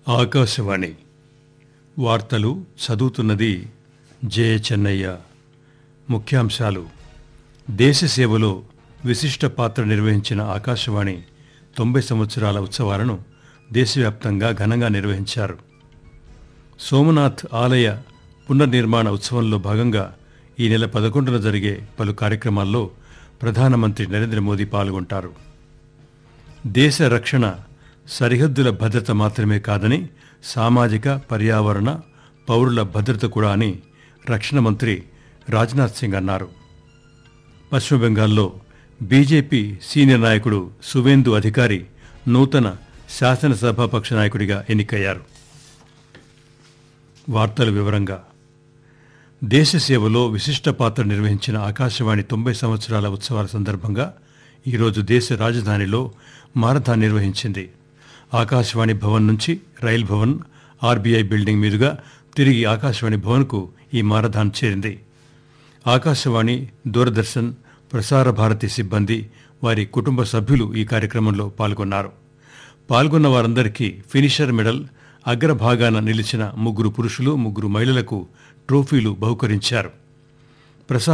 ఆకాశవాణి వార్తలు చదువుతున్నది జే చెన్నయ్య ముఖ్యాంశాలు దేశ సేవలో విశిష్ట పాత్ర నిర్వహించిన ఆకాశవాణి తొంభై సంవత్సరాల ఉత్సవాలను దేశవ్యాప్తంగా ఘనంగా నిర్వహించారు సోమనాథ్ ఆలయ పునర్నిర్మాణ ఉత్సవంలో భాగంగా ఈ నెల పదకొండున జరిగే పలు కార్యక్రమాల్లో ప్రధానమంత్రి నరేంద్ర మోదీ పాల్గొంటారు దేశ రక్షణ సరిహద్దుల భద్రత మాత్రమే కాదని సామాజిక పర్యావరణ పౌరుల భద్రత కూడా అని రక్షణ మంత్రి రాజ్నాథ్ సింగ్ అన్నారు పశ్చిమ బెంగాల్లో బీజేపీ సీనియర్ నాయకుడు సువేందు అధికారి నూతన శాసనసభాపక్ష నాయకుడిగా ఎన్నికయ్యారు వార్తల వివరంగా దేశ సేవలో విశిష్ట పాత్ర నిర్వహించిన ఆకాశవాణి తొంభై సంవత్సరాల ఉత్సవాల సందర్భంగా ఈరోజు దేశ రాజధానిలో మారథాన్ నిర్వహించింది ఆకాశవాణి భవన్ నుంచి రైల్ భవన్ ఆర్బీఐ బిల్డింగ్ మీదుగా తిరిగి ఆకాశవాణి భవన్కు ఈ మారథాన్ చేరింది ఆకాశవాణి దూరదర్శన్ ప్రసార భారతి సిబ్బంది వారి కుటుంబ సభ్యులు ఈ కార్యక్రమంలో పాల్గొన్నారు పాల్గొన్న వారందరికీ ఫినిషర్ మెడల్ అగ్రభాగాన నిలిచిన ముగ్గురు పురుషులు ముగ్గురు మహిళలకు ట్రోఫీలు బహుకరించారు ప్రసార